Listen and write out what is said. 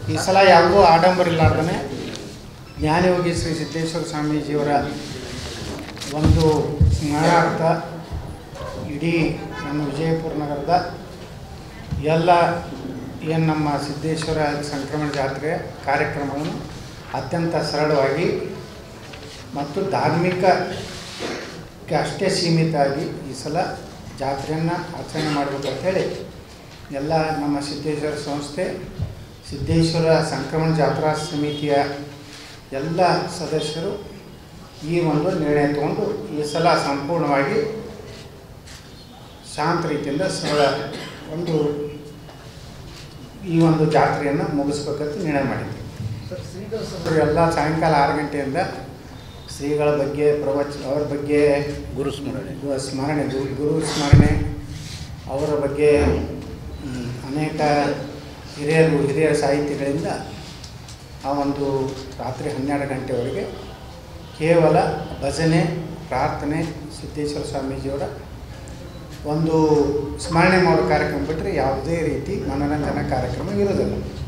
ಈ ಸಲ ಯಾವುದೂ ಆಡಂಬರ ಇಲ್ಲಾರ್ದೇ ಜ್ಞಾನಯೋಗಿ ಶ್ರೀ ಸಿದ್ದೇಶ್ವರ ಸ್ವಾಮೀಜಿಯವರ ಒಂದು ಸ್ಮರಣಾರ್ಥ ಇಡೀ ನಮ್ಮ ವಿಜಯಪುರ ನಗರದ ಎಲ್ಲ ಏನು ನಮ್ಮ ಸಿದ್ದೇಶ್ವರ ಸಂಕ್ರಮಣ ಜಾತ್ರೆ ಕಾರ್ಯಕ್ರಮಗಳನ್ನು ಅತ್ಯಂತ ಸರಳವಾಗಿ ಮತ್ತು ಧಾರ್ಮಿಕಕ್ಕೆ ಅಷ್ಟೇ ಸೀಮಿತ ಆಗಿ ಈ ಸಲ ಜಾತ್ರೆಯನ್ನು ಆಚರಣೆ ಮಾಡಬೇಕಂತ ಹೇಳಿ ಎಲ್ಲ ನಮ್ಮ ಸಿದ್ದೇಶ್ವರ ಸಂಸ್ಥೆ ಸಿದ್ದೇಶ್ವರ ಸಂಕ್ರಮಣ ಜಾತ್ರಾ ಸಮಿತಿಯ ಎಲ್ಲ ಸದಸ್ಯರು ಈ ಒಂದು ನಿರ್ಣಯ ತಗೊಂಡು ಈ ಸಲ ಸಂಪೂರ್ಣವಾಗಿ ಶಾಂತ ರೀತಿಯಿಂದ ಸರಳ ಒಂದು ಈ ಒಂದು ಜಾತ್ರೆಯನ್ನು ಮುಗಿಸ್ಬೇಕಂತ ನಿರ್ಣಯ ಮಾಡಿದ್ವಿ ಅವರು ಎಲ್ಲ ಸಾಯಂಕಾಲ ಆರು ಗಂಟೆಯಿಂದ ಶ್ರೀಗಳ ಬಗ್ಗೆ ಪ್ರವಚ ಅವ್ರ ಬಗ್ಗೆ ಗುರು ಸ್ಮರಣೆ ಗು- ಸ್ಮರಣೆ ಗುರು ಗುರು ಸ್ಮರಣೆ ಅವರ ಬಗ್ಗೆ ಮ್, ಅನೇಕ ಹಿರಿಯರು ಹಿರಿಯ ಸಾಹಿತಿಗಳಿಂದ ಆ ಒಂದು ರಾತ್ರಿ ಹನ್ನೆರಡು ಗಂಟೆವರೆಗೆ ಕೇವಲ ಭಜನೆ ಪ್ರಾರ್ಥನೆ ಸಿದ್ದೇಶ್ವರ ಸ್ವಾಮೀಜಿಯವರ ಒಂದು ಸ್ಮರಣೆ ಮಾಡೋ ಕಾರ್ಯಕ್ರಮ ಬಿಟ್ಟರೆ ಯಾವುದೇ ರೀತಿ ಮನೋರಂಜನಾ ಕಾರ್ಯಕ್ರಮ ಇರೋದಿಲ್ಲ